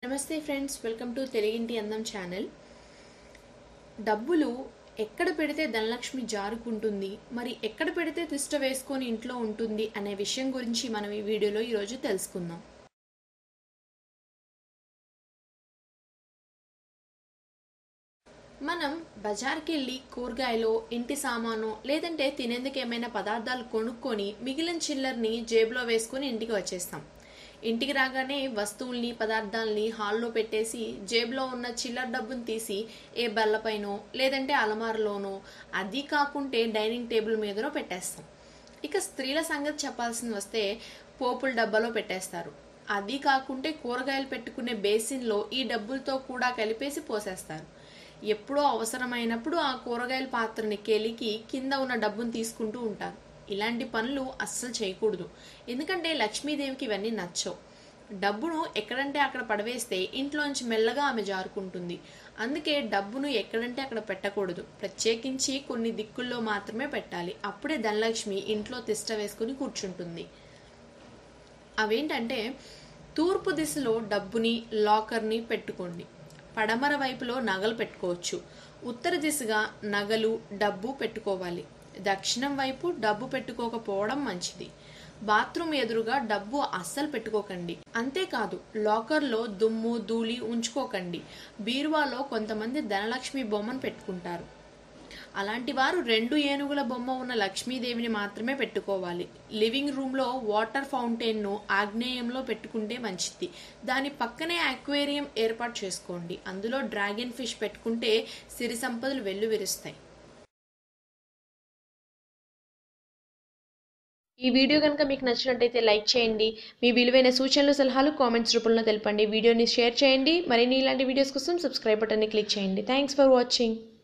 నమస్తే friends welcome to తెలుగింటి అందం ఛానల్ డబ్బులు ఎక్కడ పెడితే ధనలక్ష్మి జారుకుంటుంది మరి ఎక్కడ పెడితే తిష్ట వేసుకొని ఇంట్లో ఉంటుంది అనే విషయం గురించి మనం ఈ వీడియోలో ఈరోజు తెలుసుకుందాం మనం బజార్కి వెళ్ళి కూరగాయలు ఇంటి సామాను లేదంటే తినేందుకు ఏమైనా పదార్థాలు కొనుక్కొని మిగిలిన చిల్లర్ని జేబులో వేసుకొని ఇంటికి వచ్చేస్తాం ఇంటికి రాగానే వస్తువుల్ని పదార్థాలని హాల్లో పెట్టేసి జేబులో ఉన్న చిల్లర డబ్బును తీసి ఏ బల్లపైనో లేదంటే అలమారలోనో అది కాకుంటే డైనింగ్ టేబుల్ మీదనో పెట్టేస్తాం ఇక స్త్రీల సంగతి చెప్పాల్సింది వస్తే పోపుల డబ్బాలో పెట్టేస్తారు అది కాకుంటే కూరగాయలు పెట్టుకునే బేసిన్లో ఈ డబ్బులతో కూడా కలిపేసి పోసేస్తారు ఎప్పుడో అవసరమైనప్పుడు ఆ కూరగాయల పాత్రని కెలికి కింద ఉన్న డబ్బును తీసుకుంటూ ఉంటారు ఇలాంటి పనులు అస్సలు చేయకూడదు ఎందుకంటే లక్ష్మీదేవికి ఇవన్నీ నచ్చవు డబ్బును ఎక్కడంటే అక్కడ పడవేస్తే ఇంట్లోంచి మెల్లగా ఆమె జారుకుంటుంది అందుకే డబ్బును ఎక్కడంటే అక్కడ పెట్టకూడదు ప్రత్యేకించి కొన్ని దిక్కుల్లో మాత్రమే పెట్టాలి అప్పుడే ధనలక్ష్మి ఇంట్లో తిష్ట వేసుకుని కూర్చుంటుంది అవేంటంటే తూర్పు దిశలో డబ్బుని లాకర్ని పెట్టుకోండి పడమర వైపులో నగలు పెట్టుకోవచ్చు ఉత్తర దిశగా నగలు డబ్బు పెట్టుకోవాలి దక్షిణం వైపు డబ్బు పెట్టుకోకపోవడం మంచిది బాత్రూమ్ ఎదురుగా డబ్బు అస్సలు పెట్టుకోకండి అంతేకాదు లాకర్లో దుమ్ము ధూళి ఉంచుకోకండి బీరువాలో కొంతమంది ధనలక్ష్మి బొమ్మను పెట్టుకుంటారు అలాంటి వారు రెండు ఏనుగుల బొమ్మ ఉన్న లక్ష్మీదేవిని మాత్రమే పెట్టుకోవాలి లివింగ్ రూమ్లో వాటర్ ఫౌంటైన్ను ఆగ్నేయంలో పెట్టుకుంటే మంచిది దాని పక్కనే అక్వేరియం ఏర్పాటు చేసుకోండి అందులో డ్రాగన్ ఫిష్ పెట్టుకుంటే సిరి సంపదలు వెల్లువిరుస్తాయి ఈ వీడియో కనుక మీకు నచ్చినట్టయితే లైక్ చేయండి మీ విలువైన సూచనలు సలహాలు కామెంట్స్ రూపంలో తెలపండి వీడియోని షేర్ చేయండి మరిన్ని ఇలాంటి వీడియోస్ కోసం సబ్స్క్రైబ్ బటన్ని క్లిక్ చేయండి థ్యాంక్స్ ఫర్ వాచింగ్